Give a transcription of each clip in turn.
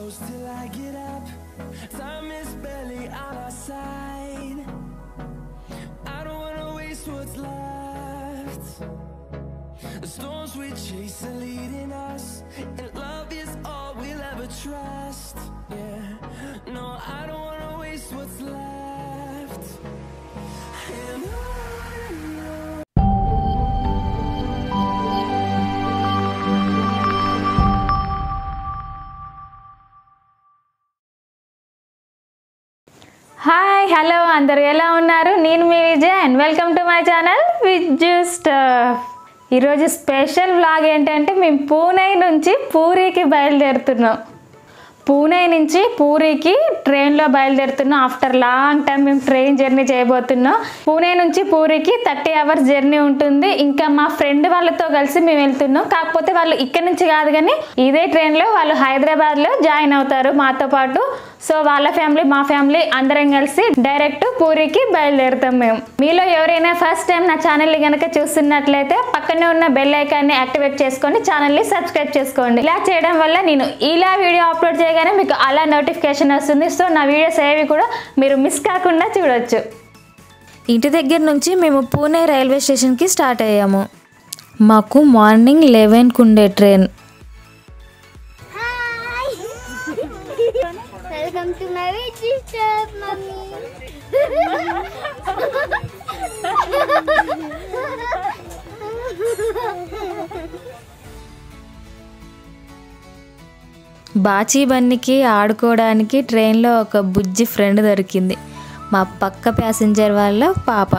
close till I get up. Time is barely on our side. I don't wanna waste what's left. The storms we chase are leading us, and love is all we'll ever trust. Yeah, no, I don't wanna waste what's left. And on hi hello అందరు ఎలా ఉన్నారు నేను మీ Vijay and welcome to my channel Vijju stuff ఈరోజు special vlog ఏంటంటే మేము పూణే నుంచి పూరికి బయలుదేరుతున్నాం పూణే నుంచి పూరికి ట్రైన్లో బయలుదేరుతున్నాం ఆఫ్టర్ లాంగ్ టైం మేము ట్రైన్ జర్నీ చేయబోతున్నాం పూణే నుంచి పూరికి థర్టీ అవర్స్ జర్నీ ఉంటుంది ఇంకా మా ఫ్రెండ్ వాళ్ళతో కలిసి మేము వెళ్తున్నాం కాకపోతే వాళ్ళు ఇక్కడ నుంచి కాదు కానీ ఇదే ట్రైన్లో వాళ్ళు హైదరాబాద్లో జాయిన్ అవుతారు మాతో పాటు సో వాళ్ళ ఫ్యామిలీ మా ఫ్యామిలీ అందరం కలిసి డైరెక్ట్ పూరికి బయలుదేరుతాం మేము మీలో ఎవరైనా ఫస్ట్ టైం నా ఛానల్ని కనుక చూస్తున్నట్లయితే పక్కనే ఉన్న బెల్ ఐకాన్ని యాక్టివేట్ చేసుకొని ఛానల్ని సబ్స్క్రైబ్ చేసుకోండి ఇలా చేయడం వల్ల నేను ఇలా వీడియో అప్లోడ్ చేయగానే మీకు అలా నోటిఫికేషన్ వస్తుంది సో నా వీడియోస్ ఏవి కూడా మీరు మిస్ కాకుండా చూడొచ్చు ఇంటి దగ్గర నుంచి మేము పూణే రైల్వే స్టేషన్కి స్టార్ట్ అయ్యాము మాకు మార్నింగ్ లెవెన్కి ఉండే train hi welcome to my sister mummy బాచీ బన్నికి ఆడుకోవడానికి ట్రైన్లో ఒక బుజ్జి ఫ్రెండ్ దొరికింది మా పక్క ప్యాసింజర్ వాళ్ళ పాప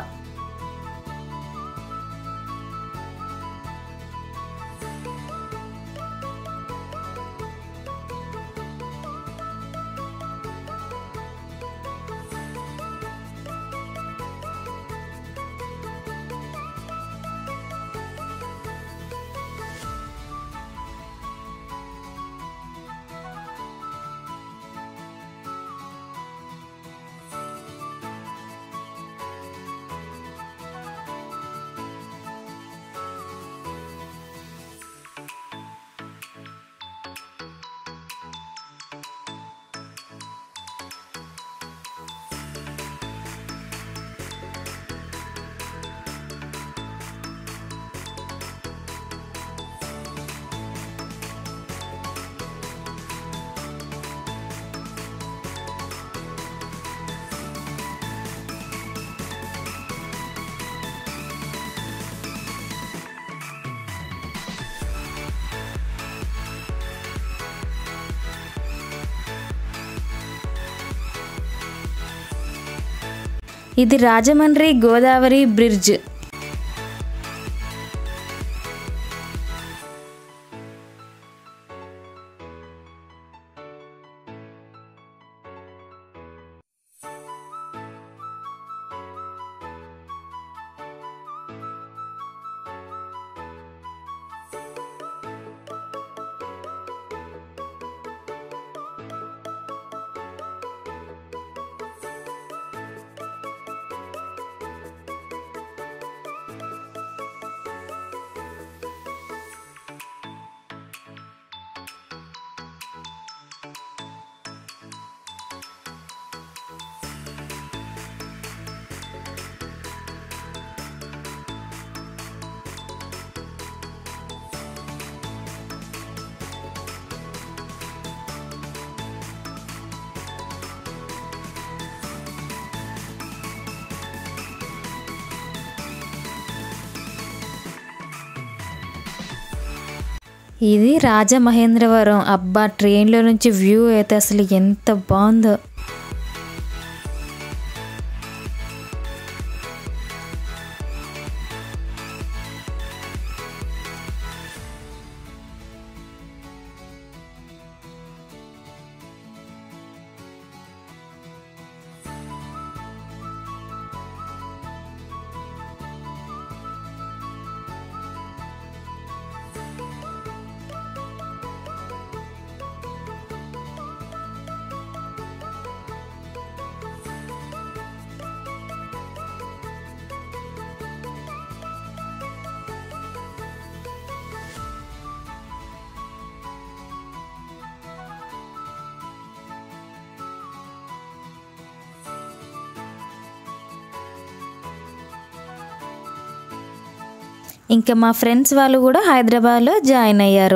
ఇది రాజమండ్రి గోదావరి బ్రిడ్జ్ ఇది రాజమహేంద్రవరం అబ్బా ట్రైన్లో నుంచి వ్యూ అయితే అసలు ఎంత బాగుందో ఇంకా మా ఫ్రెండ్స్ వాళ్ళు కూడా హైదరాబాద్లో జాయిన్ అయ్యారు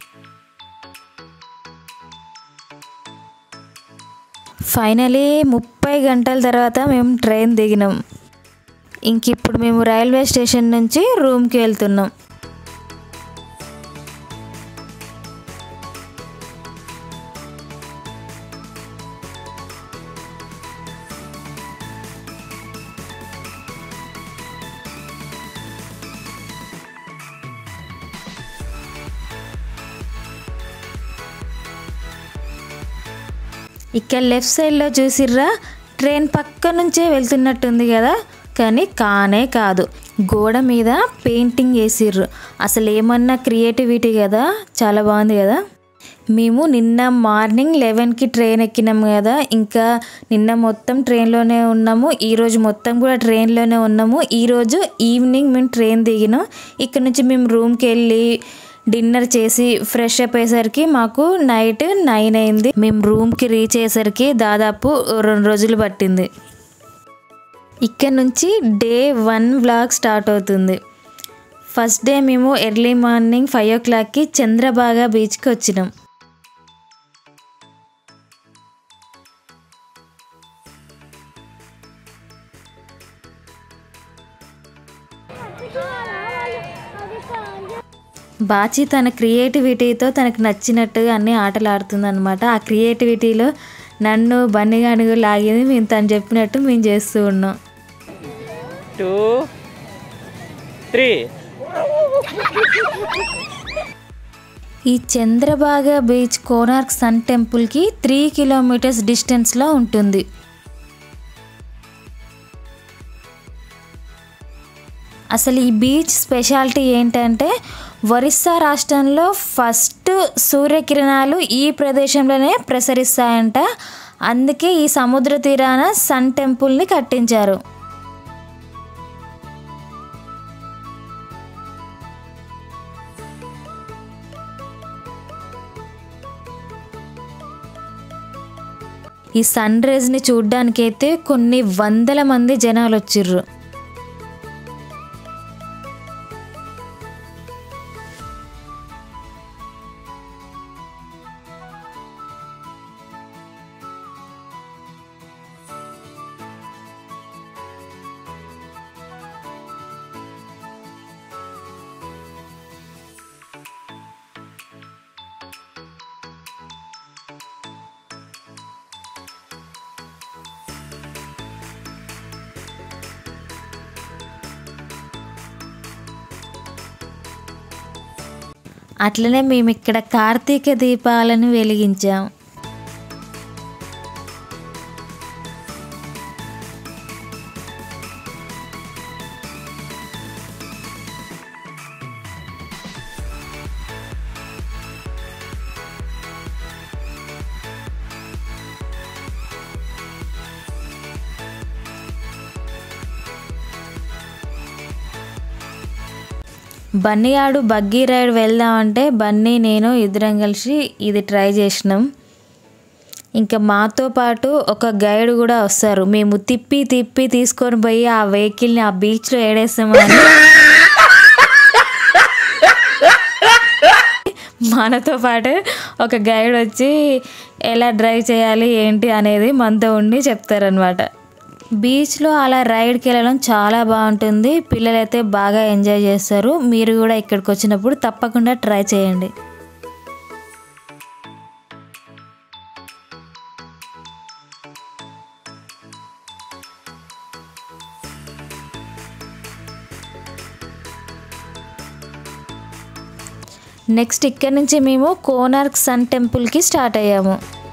ఫైనలీ ముప్పై గంటల తర్వాత మేము ట్రైన్ దిగినాం ఇంక ఇప్పుడు మేము రైల్వే స్టేషన్ నుంచి రూమ్కి వెళ్తున్నాం ఇక్కడ లెఫ్ట్ సైడ్లో చూసిర్రా ట్రైన్ పక్క నుంచే వెళ్తున్నట్టుంది కదా కానీ కానే కాదు గోడ మీద పెయింటింగ్ వేసిర్రు అసలు ఏమన్నా క్రియేటివిటీ కదా చాలా బాగుంది కదా మేము నిన్న మార్నింగ్ లెవెన్కి ట్రైన్ ఎక్కినాము కదా ఇంకా నిన్న మొత్తం ట్రైన్లోనే ఉన్నాము ఈరోజు మొత్తం కూడా ట్రైన్లోనే ఉన్నాము ఈరోజు ఈవినింగ్ మేము ట్రైన్ దిగినాం ఇక్కడ నుంచి మేము రూమ్కి వెళ్ళి డిన్నర్ చేసి ఫ్రెష్ అప్ అయ్యేసరికి మాకు నైట్ నైన్ అయింది మేము రూమ్కి రీచ్ అయ్యేసరికి దాదాపు రెండు రోజులు పట్టింది ఇక్కడ నుంచి డే వన్ వ్లాగ్ స్టార్ట్ అవుతుంది ఫస్ట్ డే మేము ఎర్లీ మార్నింగ్ ఫైవ్ ఓ క్లాక్కి చంద్రబాగా బీచ్కి వచ్చినాం బాచి తన క్రియేటివిటీతో తనకు నచ్చినట్టుగా అన్ని ఆటలు ఆడుతుంది అనమాట ఆ క్రియేటివిటీలో నన్ను బన్నిగానుగు లాగింది మేము తను చెప్పినట్టు మేము చేస్తూ ఉన్నాం టూ త్రీ ఈ చంద్రబాగా బీచ్ కోనార్క్ సన్ టెంపుల్కి త్రీ కిలోమీటర్స్ డిస్టెన్స్లో ఉంటుంది అసలు ఈ బీచ్ స్పెషాలిటీ ఏంటంటే ఒరిస్సా రాష్ట్రంలో ఫస్ట్ సూర్యకిరణాలు ఈ ప్రదేశంలోనే ప్రసరిస్తాయంట అందుకే ఈ సముద్ర తీరాన సన్ టెంపుల్ని కట్టించారు ఈ సన్ రైజ్ని చూడ్డానికైతే కొన్ని వందల మంది జనాలు వచ్చిర్రు అట్లనే మేము ఇక్కడ కార్తీక దీపాలను వెలిగించాం బన్నీ ఆడు బగ్గీ రైడ్ వెళ్దామంటే బన్నీ నేను ఇద్దరం కలిసి ఇది ట్రై చేసినాం ఇంకా మాతో పాటు ఒక గైడ్ కూడా వస్తారు మేము తిప్పి తిప్పి తీసుకొని పోయి ఆ వెహికల్ని ఆ బీచ్లో ఏడేస్తామని మనతో పాటు ఒక గైడ్ వచ్చి ఎలా డ్రైవ్ చేయాలి ఏంటి అనేది మనతో ఉండి చెప్తారనమాట బీచ్లో అలా రైడ్కి వెళ్ళడం చాలా బాగుంటుంది పిల్లలైతే బాగా ఎంజాయ్ చేస్తారు మీరు కూడా ఇక్కడికి వచ్చినప్పుడు తప్పకుండా ట్రై చేయండి నెక్స్ట్ ఇక్కడ నుంచి మేము కోనార్క్ సన్ టెంపుల్కి స్టార్ట్ అయ్యాము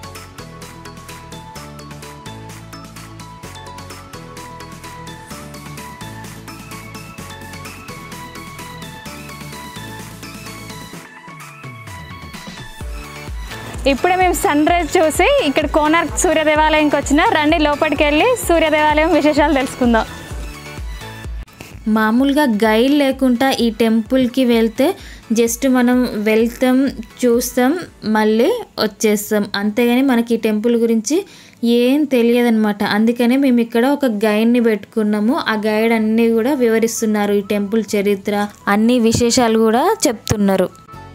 ఇప్పుడే మేము సన్ రైజ్ చూసి ఇక్కడ కోనార్క్ సూర్య దేవాలయంకి వచ్చిన రండి లోపలికి వెళ్ళి సూర్య దేవాలయం విశేషాలు తెలుసుకుందాం మామూలుగా గైడ్ లేకుండా ఈ టెంపుల్కి వెళ్తే జస్ట్ మనం వెళ్తాం చూస్తాం మళ్ళీ వచ్చేస్తాం అంతేగాని మనకి ఈ టెంపుల్ గురించి ఏం తెలియదన్నమాట అందుకనే మేము ఇక్కడ ఒక గైడ్ని పెట్టుకున్నాము ఆ గైడ్ అన్నీ కూడా వివరిస్తున్నారు ఈ టెంపుల్ చరిత్ర అన్ని విశేషాలు కూడా చెప్తున్నారు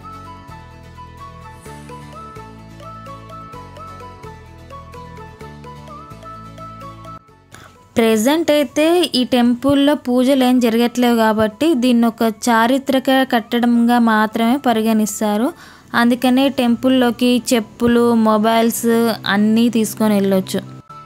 ప్రెజెంట్ అయితే ఈ టెంపుల్లో పూజలు ఏం జరగట్లేవు కాబట్టి దీన్ని ఒక చారిత్రక కట్టడంగా మాత్రమే పరిగణిస్తారు అందుకనే టెంపుల్లోకి చెప్పులు మొబైల్స్ అన్నీ తీసుకొని వెళ్ళొచ్చు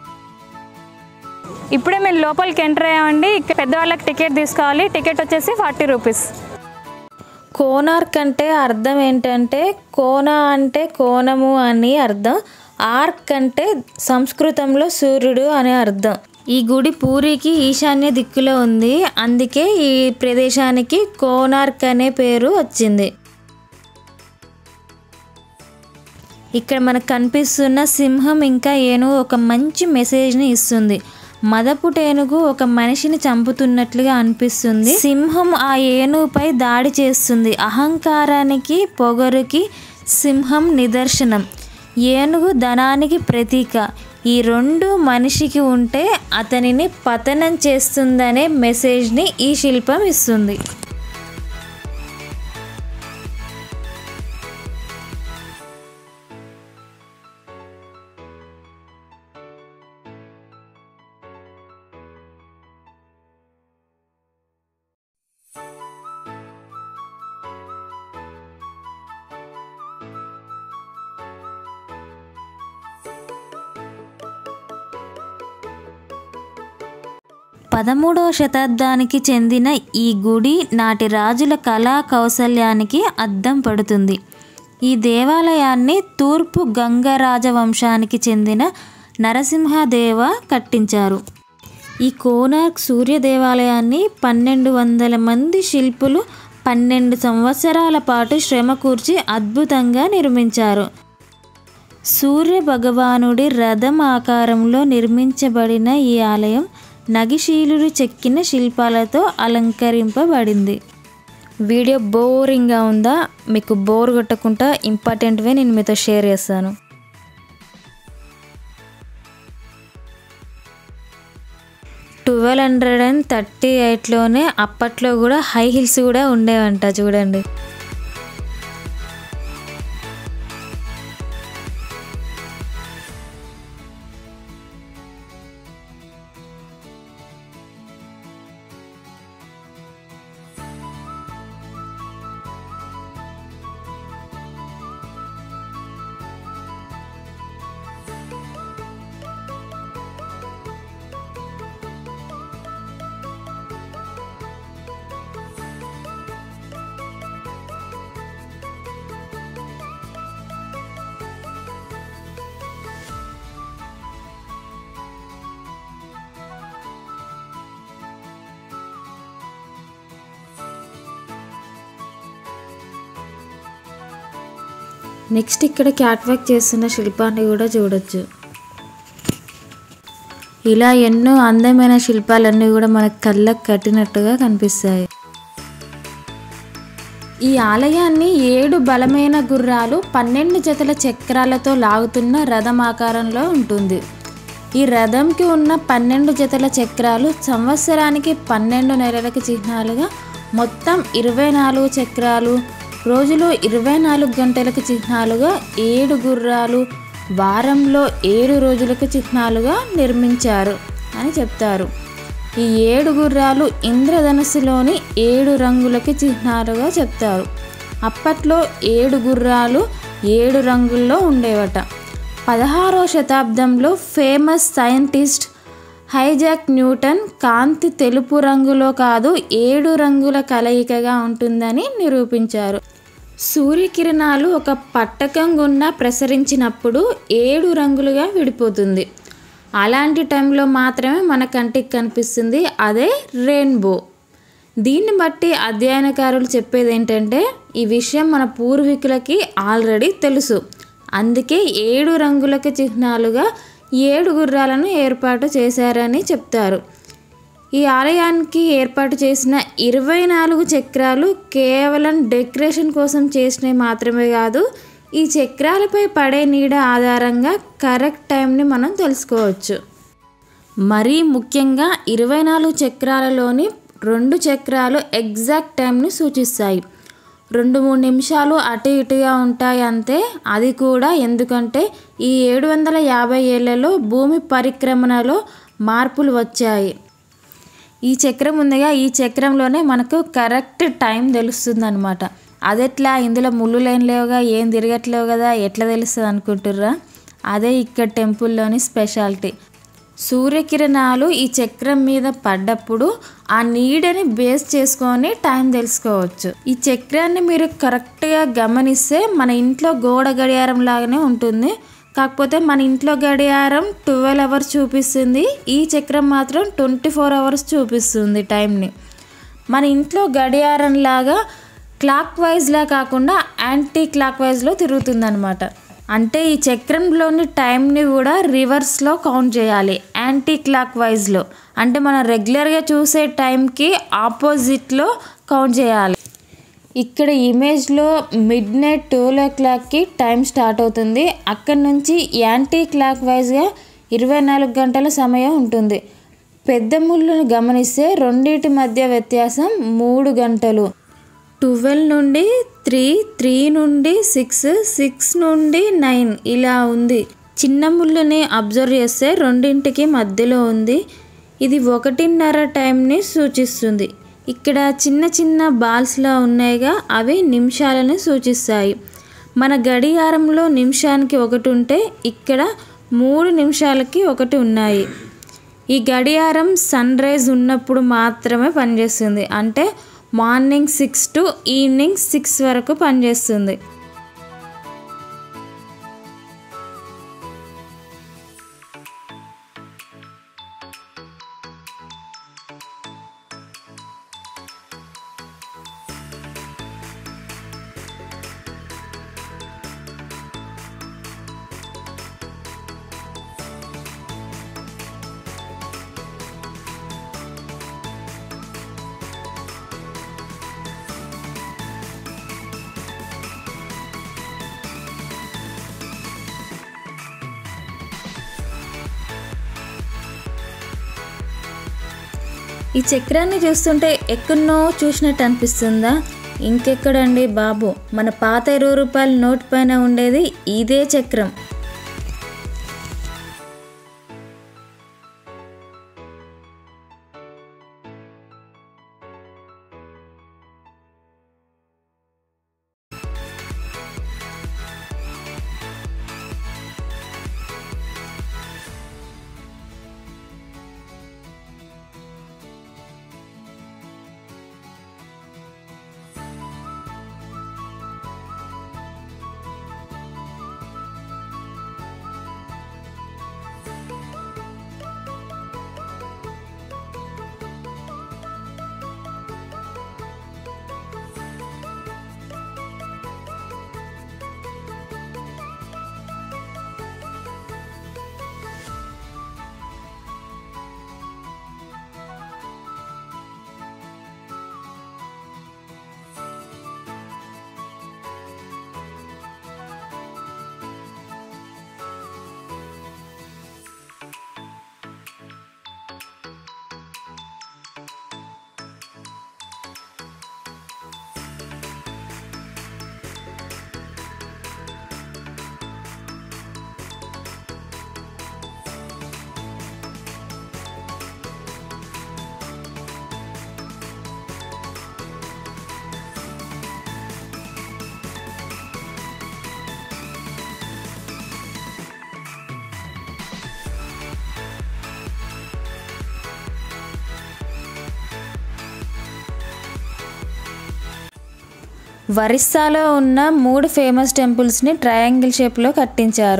ఇప్పుడే మేము లోపలికి ఎంటర్ అయ్యామండి ఇక్కడ పెద్దవాళ్ళకి టికెట్ తీసుకోవాలి టికెట్ వచ్చేసి ఫార్టీ రూపీస్ కోనార్క్ అంటే అర్థం ఏంటంటే కోన అంటే కోణము అని అర్థం ఆర్క్ అంటే సంస్కృతంలో సూర్యుడు అనే అర్థం ఈ గుడి పూరికి ఈశాన్య దిక్కులో ఉంది అందుకే ఈ ప్రదేశానికి కోనార్క్ అనే పేరు వచ్చింది ఇక్కడ మనకు కనిపిస్తున్న సింహం ఇంకా ఏనుగు ఒక మంచి మెసేజ్ని ఇస్తుంది మదపుట ఏనుగు ఒక మనిషిని చంపుతున్నట్లుగా అనిపిస్తుంది సింహం ఆ ఏనుగుపై దాడి చేస్తుంది అహంకారానికి పొగరుకి సింహం నిదర్శనం ఏనుగు ధనానికి ప్రతీక ఈ రెండు మనిషికి ఉంటే అతనిని పతనం చేస్తుందనే మెసేజ్ని ఈ శిల్పం ఇస్తుంది పదమూడవ శతాబ్దానికి చెందిన ఈ గుడి నాటి రాజుల కళా కౌశల్యానికి అద్దం పడుతుంది ఈ దేవాలయాన్ని తూర్పు గంగరాజ వంశానికి చెందిన నరసింహదేవ కట్టించారు ఈ కోనార్క్ సూర్య దేవాలయాన్ని పన్నెండు వందల మంది శిల్పులు పన్నెండు సంవత్సరాల పాటు శ్రమ కూర్చి అద్భుతంగా నిర్మించారు సూర్య భగవానుడి రథం ఆకారంలో నిర్మించబడిన ఈ ఆలయం నగిశీలుడు చెక్కిన శిల్పాలతో అలంకరింపబడింది వీడియో బోరింగ్గా ఉందా మీకు బోర్ కొట్టకుండా ఇంపార్టెంట్వే నేను మీతో షేర్ చేస్తాను ట్వెల్వ్ హండ్రెడ్ అండ్ థర్టీ ఎయిట్లోనే అప్పట్లో కూడా హై హిల్స్ కూడా ఉండేవంట చూడండి నెక్స్ట్ ఇక్కడ క్యాట్ వాక్ చేస్తున్న శిల్పాన్ని కూడా చూడొచ్చు ఇలా ఎన్నో అందమైన శిల్పాలన్నీ కూడా మన కళ్ళకు కట్టినట్టుగా కనిపిస్తాయి ఈ ఆలయాన్ని ఏడు బలమైన గుర్రాలు పన్నెండు జతల చక్రాలతో లాగుతున్న రథం ఆకారంలో ఉంటుంది ఈ రథంకి ఉన్న పన్నెండు జతల చక్రాలు సంవత్సరానికి పన్నెండు నెలలకు చిహ్నాలుగా మొత్తం ఇరవై నాలుగు చక్రాలు రోజులో ఇరవై నాలుగు గంటలకు చిహ్నాలుగా ఏడు గుర్రాలు వారంలో ఏడు రోజులకు చిహ్నాలుగా నిర్మించారు అని చెప్తారు ఈ ఏడు గుర్రాలు ఇంద్రధనుస్సులోని ఏడు రంగులకి చిహ్నాలుగా చెప్తారు అప్పట్లో ఏడు గుర్రాలు ఏడు రంగుల్లో ఉండేవట పదహారో శతాబ్దంలో ఫేమస్ సైంటిస్ట్ హైజాక్ న్యూటన్ కాంతి తెలుపు రంగులో కాదు ఏడు రంగుల కలయికగా ఉంటుందని నిరూపించారు సూర్యకిరణాలు ఒక పట్టకం గుండా ప్రసరించినప్పుడు ఏడు రంగులుగా విడిపోతుంది అలాంటి టైంలో మాత్రమే మన కంటికి కనిపిస్తుంది అదే రెయిన్బో దీన్ని బట్టి అధ్యయనకారులు చెప్పేది ఏంటంటే ఈ విషయం మన పూర్వీకులకి ఆల్రెడీ తెలుసు అందుకే ఏడు రంగులకు చిహ్నాలుగా ఏడు గుర్రాలను ఏర్పాటు చేశారని చెప్తారు ఈ ఆలయానికి ఏర్పాటు చేసిన ఇరవై నాలుగు చక్రాలు కేవలం డెకరేషన్ కోసం చేసినవి మాత్రమే కాదు ఈ చక్రాలపై పడే నీడ ఆధారంగా కరెక్ట్ టైంని మనం తెలుసుకోవచ్చు మరీ ముఖ్యంగా ఇరవై నాలుగు చక్రాలలోని రెండు చక్రాలు ఎగ్జాక్ట్ టైంని సూచిస్తాయి రెండు మూడు నిమిషాలు అటు ఇటుగా ఉంటాయి అంతే అది కూడా ఎందుకంటే ఈ ఏడు వందల యాభై ఏళ్లలో భూమి పరిక్రమణలో మార్పులు వచ్చాయి ఈ చక్రం ఉందిగా ఈ చక్రంలోనే మనకు కరెక్ట్ టైం తెలుస్తుంది అనమాట అదెట్లా ఇందులో ముళ్ళు లేని లేవుగా ఏం తిరగట్లేవు కదా ఎట్లా తెలుస్తుంది అనుకుంటుర్రా అదే ఇక్కడ టెంపుల్లోని స్పెషాలిటీ సూర్యకిరణాలు ఈ చక్రం మీద పడ్డప్పుడు ఆ నీడని బేస్ చేసుకొని టైం తెలుసుకోవచ్చు ఈ చక్రాన్ని మీరు కరెక్ట్గా గమనిస్తే మన ఇంట్లో గోడ గడియారం లాగానే ఉంటుంది కాకపోతే మన ఇంట్లో గడియారం ట్వెల్వ్ అవర్స్ చూపిస్తుంది ఈ చక్రం మాత్రం ట్వంటీ ఫోర్ అవర్స్ చూపిస్తుంది టైంని మన ఇంట్లో గడియారం లాగా క్లాక్ వైజ్లా కాకుండా యాంటీ క్లాక్ వైజ్లో తిరుగుతుంది అంటే ఈ చక్రంలోని టైంని కూడా రివర్స్లో కౌంట్ చేయాలి యాంటీ క్లాక్ వైజ్లో అంటే మనం రెగ్యులర్గా చూసే టైంకి ఆపోజిట్లో కౌంట్ చేయాలి ఇక్కడ ఇమేజ్లో మిడ్ నైట్ ట్వెల్వ్ ఓ క్లాక్కి టైం స్టార్ట్ అవుతుంది అక్కడి నుంచి యాంటీ క్లాక్ వైజ్గా ఇరవై నాలుగు గంటల సమయం ఉంటుంది పెద్ద ముళ్ళను గమనిస్తే రెండింటి మధ్య వ్యత్యాసం మూడు గంటలు ట్వెల్వ్ నుండి త్రీ త్రీ నుండి సిక్స్ సిక్స్ నుండి నైన్ ఇలా ఉంది చిన్న ముళ్ళని అబ్జర్వ్ చేస్తే రెండింటికి మధ్యలో ఉంది ఇది ఒకటిన్నర టైంని సూచిస్తుంది ఇక్కడ చిన్న చిన్న బాల్స్లా ఉన్నాయిగా అవి నిమిషాలని సూచిస్తాయి మన గడియారంలో నిమిషానికి ఒకటి ఉంటే ఇక్కడ మూడు నిమిషాలకి ఒకటి ఉన్నాయి ఈ గడియారం సన్ రైజ్ ఉన్నప్పుడు మాత్రమే పనిచేస్తుంది అంటే morning six to evening six వరకు పనిచేస్తుంది ఈ చక్రాన్ని చూస్తుంటే ఎక్కడనో చూసినట్టు అనిపిస్తుందా ఇంకెక్కడండి బాబు మన పాత ఇరవై రూపాయల నోట్ పైన ఉండేది ఇదే చక్రం ఒరిస్సాలో ఉన్న మూడు ఫేమస్ టెంపుల్స్ని ట్రయాంగిల్ షేప్లో కట్టించారు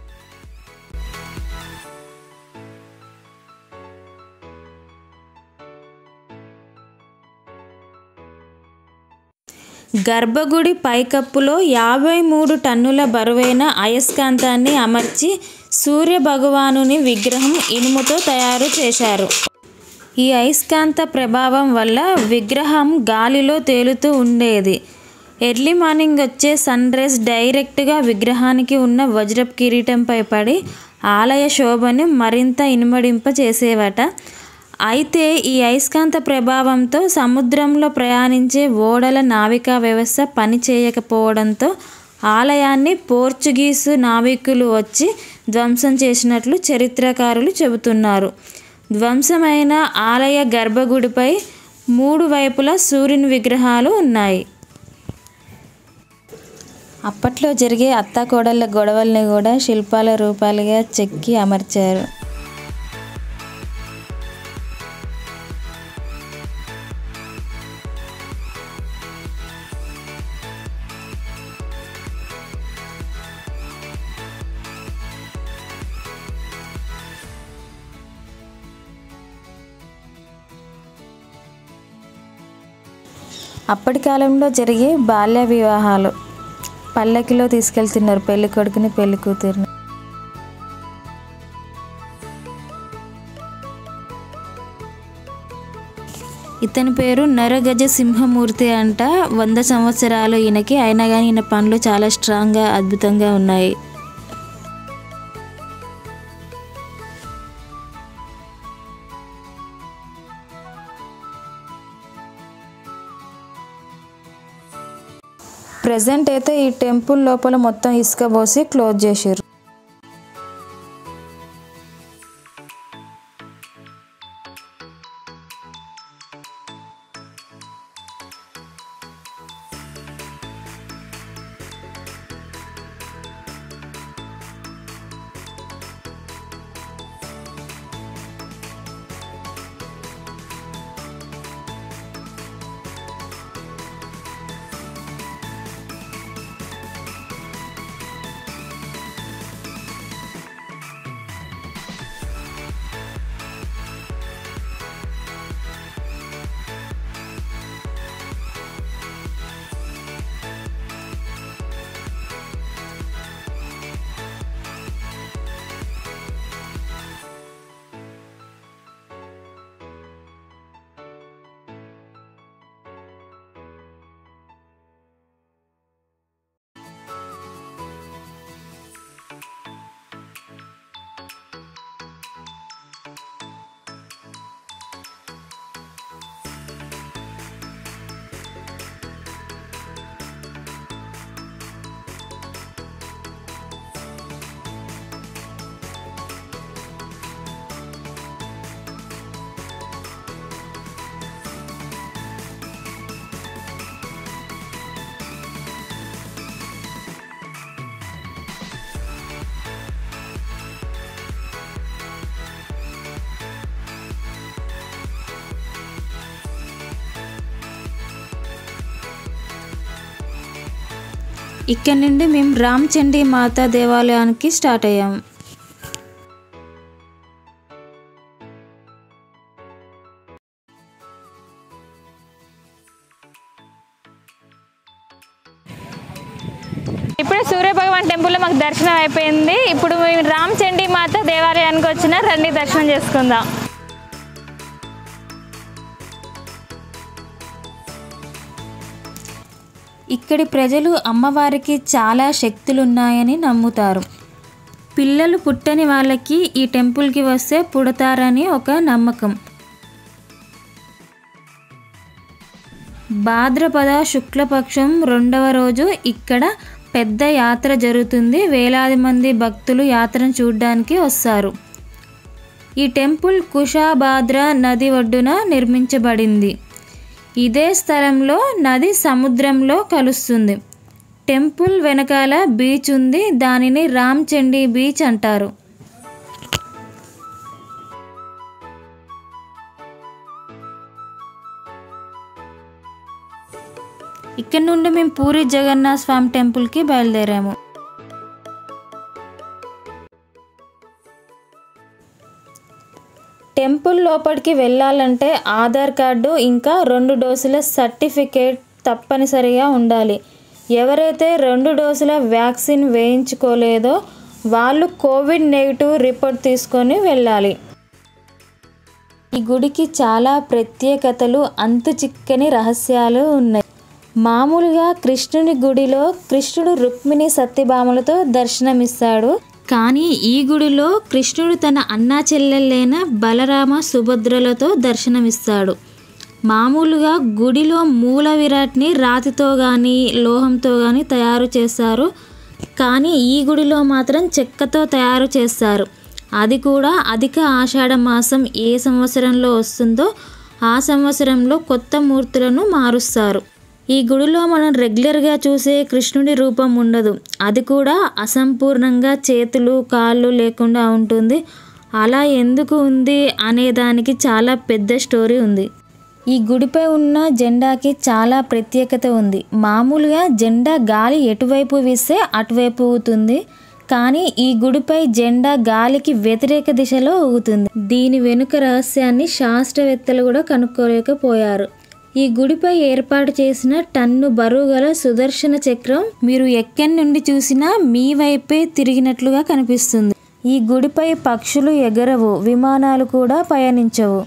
గర్భగుడి పైకప్పులో యాభై మూడు టన్నుల బరువైన అయస్కాంతాన్ని అమర్చి సూర్య భగవానుని విగ్రహం ఇనుముతో తయారు చేశారు ఈ అయస్కాంత ప్రభావం వల్ల విగ్రహం గాలిలో తేలుతూ ఉండేది ఎర్లీ మార్నింగ్ వచ్చే సన్ రైజ్ డైరెక్ట్గా విగ్రహానికి ఉన్న వజ్రపు కిరీటంపై పడి ఆలయ శోభను మరింత ఇనుమడింప చేసేవట అయితే ఈ అయస్కాంత ప్రభావంతో సముద్రంలో ప్రయాణించే ఓడల నావికా వ్యవస్థ పనిచేయకపోవడంతో ఆలయాన్ని పోర్చుగీసు నావికులు వచ్చి ధ్వంసం చేసినట్లు చరిత్రకారులు చెబుతున్నారు ధ్వంసమైన ఆలయ గర్భగుడిపై మూడు వైపులా సూర్యుని విగ్రహాలు ఉన్నాయి అప్పట్లో జరిగే అత్తాకోడళ్ళ గొడవల్ని కూడా శిల్పాల రూపాలుగా చెక్కి అమర్చారు అప్పటి కాలంలో జరిగే బాల్య వివాహాలు పల్లకిలో తీసుకెళ్తున్నారు పెళ్లి కొడుకుని పెళ్లి కూతురిని ఇతని పేరు నరగజ సింహమూర్తి అంట వంద సంవత్సరాలు ఈయనకి అయినా కానీ ఈయన పనులు చాలా స్ట్రాంగ్గా అద్భుతంగా ఉన్నాయి ప్రజెంట్ అయితే ఈ టెంపుల్ లోపల మొత్తం ఇసుక పోసి క్లోజ్ చేసారు ఇక్కడ నుండి మేము రామచండీ మాతా దేవాలయానికి స్టార్ట్ అయ్యాము ఇప్పుడే సూర్య భగవాన్ టెంపుల్లో మాకు దర్శనం అయిపోయింది ఇప్పుడు మేము రామచండీ మాత దేవాలయానికి వచ్చిన రండి దర్శనం చేసుకుందాం ఇక్కడి ప్రజలు అమ్మవారికి చాలా శక్తులున్నాయని నమ్ముతారు పిల్లలు పుట్టని వాళ్ళకి ఈ టెంపుల్కి వస్తే పుడతారని ఒక నమ్మకం భాద్రపద శుక్లపక్షం రెండవ రోజు ఇక్కడ పెద్ద యాత్ర జరుగుతుంది వేలాది మంది భక్తులు యాత్రను చూడడానికి వస్తారు ఈ టెంపుల్ కుషాభాద్ర నది ఒడ్డున నిర్మించబడింది ఇదే స్థలంలో నది సముద్రంలో కలుస్తుంది టెంపుల్ వెనకాల బీచ్ ఉంది దానిని రామ్చండీ బీచ్ అంటారు ఇక్కడ నుండి మేము పూరి జగన్నాథ్ స్వామి టెంపుల్కి బయలుదేరాము టెంపుల్ లోపలికి వెళ్ళాలంటే ఆధార్ కార్డు ఇంకా రెండు డోసుల సర్టిఫికేట్ తప్పనిసరిగా ఉండాలి ఎవరైతే రెండు డోసుల వ్యాక్సిన్ వేయించుకోలేదో వాళ్ళు కోవిడ్ నెగిటివ్ రిపోర్ట్ తీసుకొని వెళ్ళాలి ఈ గుడికి చాలా ప్రత్యేకతలు అంతు చిక్కని రహస్యాలు ఉన్నాయి మామూలుగా కృష్ణుని గుడిలో కృష్ణుడు రుక్మిణి సత్యభామలతో దర్శనమిస్తాడు కానీ ఈ గుడిలో కృష్ణుడు తన అన్నా చెల్లెలైన బలరామ సుభద్రలతో దర్శనమిస్తాడు మామూలుగా గుడిలో మూల విరాట్ని రాతితో కానీ లోహంతో కానీ తయారు చేస్తారు కానీ ఈ గుడిలో మాత్రం చెక్కతో తయారు చేస్తారు అది కూడా అధిక ఆషాఢ మాసం ఏ సంవత్సరంలో వస్తుందో ఆ సంవత్సరంలో కొత్త మూర్తులను మారుస్తారు ఈ గుడిలో మనం రెగ్యులర్గా చూసే కృష్ణుడి రూపం ఉండదు అది కూడా అసంపూర్ణంగా చేతులు కాళ్ళు లేకుండా ఉంటుంది అలా ఎందుకు ఉంది అనే దానికి చాలా పెద్ద స్టోరీ ఉంది ఈ గుడిపై ఉన్న జెండాకి చాలా ప్రత్యేకత ఉంది మామూలుగా జెండా గాలి ఎటువైపు వీస్తే అటువైపు ఊగుతుంది కానీ ఈ గుడిపై జెండా గాలికి వ్యతిరేక దిశలో ఊగుతుంది దీని వెనుక రహస్యాన్ని శాస్త్రవేత్తలు కూడా కనుక్కోలేకపోయారు ఈ గుడిపై ఏర్పాటు చేసిన టన్ను బరువు గల సుదర్శన చక్రం మీరు ఎక్కడి నుండి చూసినా మీ వైపే తిరిగినట్లుగా కనిపిస్తుంది ఈ గుడిపై పక్షులు ఎగరవు విమానాలు కూడా పయనించవు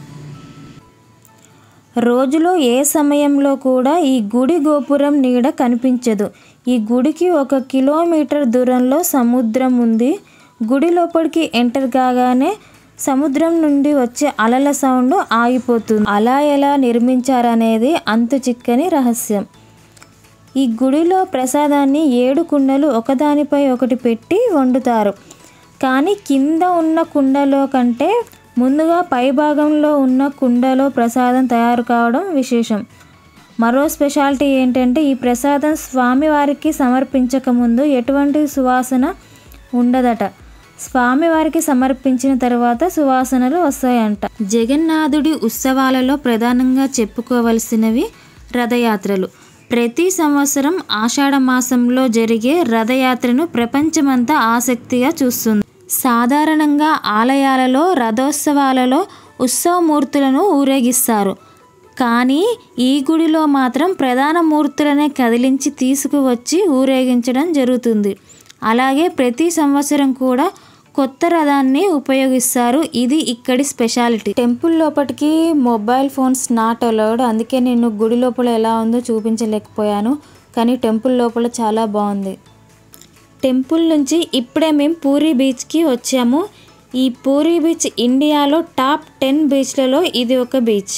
రోజులో ఏ సమయంలో కూడా ఈ గుడి గోపురం నీడ కనిపించదు ఈ గుడికి ఒక కిలోమీటర్ దూరంలో సముద్రం ఉంది గుడి లోపలికి ఎంటర్ కాగానే సముద్రం నుండి వచ్చే అలల సౌండ్ ఆగిపోతుంది అలా ఎలా నిర్మించారనేది అంతు చిక్కని రహస్యం ఈ గుడిలో ప్రసాదాన్ని ఏడు కుండలు ఒకదానిపై ఒకటి పెట్టి వండుతారు కానీ కింద ఉన్న కుండలో కంటే ముందుగా పైభాగంలో ఉన్న కుండలో ప్రసాదం తయారు కావడం విశేషం మరో స్పెషాలిటీ ఏంటంటే ఈ ప్రసాదం స్వామివారికి సమర్పించక ముందు ఎటువంటి సువాసన ఉండదట స్వామివారికి సమర్పించిన తర్వాత సువాసనలు వస్తాయంట జగన్నాథుడి ఉత్సవాలలో ప్రధానంగా చెప్పుకోవలసినవి రథయాత్రలు ప్రతి సంవత్సరం ఆషాఢ మాసంలో జరిగే రథయాత్రను ప్రపంచమంతా ఆసక్తిగా చూస్తుంది సాధారణంగా ఆలయాలలో రథోత్సవాలలో ఉత్సవమూర్తులను ఊరేగిస్తారు కానీ ఈ గుడిలో మాత్రం ప్రధాన మూర్తులనే కదిలించి తీసుకువచ్చి ఊరేగించడం జరుగుతుంది అలాగే ప్రతి సంవత్సరం కూడా కొత్త రథాన్ని ఉపయోగిస్తారు ఇది ఇక్కడి స్పెషాలిటీ టెంపుల్ లోపలికి మొబైల్ ఫోన్స్ నాట్ అలౌడ్ అందుకే నేను గుడి లోపల ఎలా ఉందో చూపించలేకపోయాను కానీ టెంపుల్ లోపల చాలా బాగుంది టెంపుల్ నుంచి ఇప్పుడే మేము పూరి బీచ్కి వచ్చాము ఈ పూరి బీచ్ ఇండియాలో టాప్ టెన్ బీచ్లలో ఇది ఒక బీచ్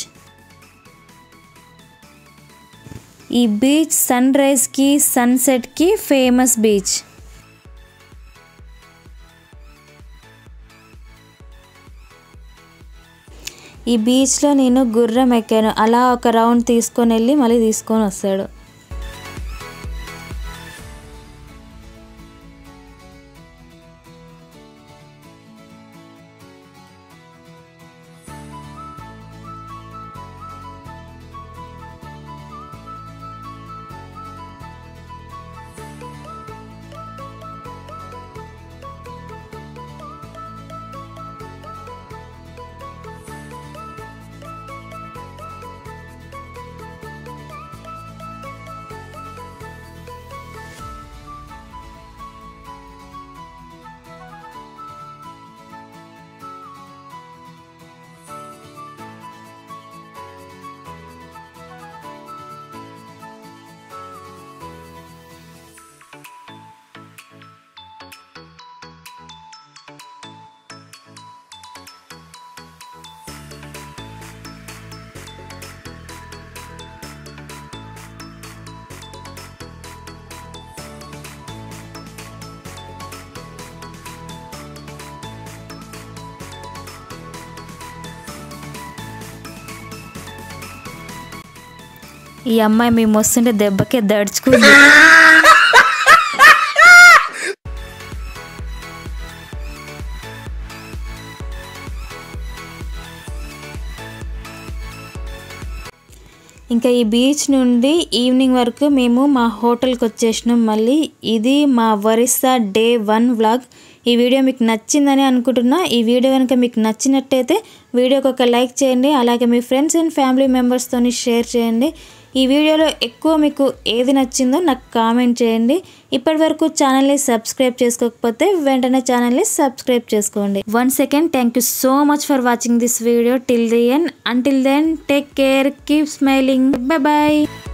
ఈ బీచ్ సన్ రైజ్కి సన్సెట్కి ఫేమస్ బీచ్ ఈ బీచ్లో నేను గుర్రం ఎక్కాను అలా ఒక రౌండ్ తీసుకొని వెళ్ళి మళ్ళీ తీసుకొని వస్తాడు ఈ అమ్మాయి మేము వస్తుంటే దెబ్బకే దడుచుకుంది ఇంకా ఈ బీచ్ నుండి ఈవినింగ్ వరకు మేము మా హోటల్కి వచ్చేసినాం మళ్ళీ ఇది మా వరిస్సా డే వన్ వ్లాగ్ ఈ వీడియో మీకు నచ్చిందని అనుకుంటున్నా ఈ వీడియో కనుక మీకు నచ్చినట్టయితే వీడియోకి ఒక లైక్ చేయండి అలాగే మీ ఫ్రెండ్స్ అండ్ ఫ్యామిలీ మెంబర్స్తో షేర్ చేయండి ఈ వీడియోలో ఎక్కువ మీకు ఏది నచ్చిందో నాకు కామెంట్ చేయండి ఇప్పటి వరకు ఛానల్ని సబ్స్క్రైబ్ చేసుకోకపోతే వెంటనే ఛానల్ని సబ్స్క్రైబ్ చేసుకోండి one second thank you so much for watching this video till the end until then take care keep smiling bye bye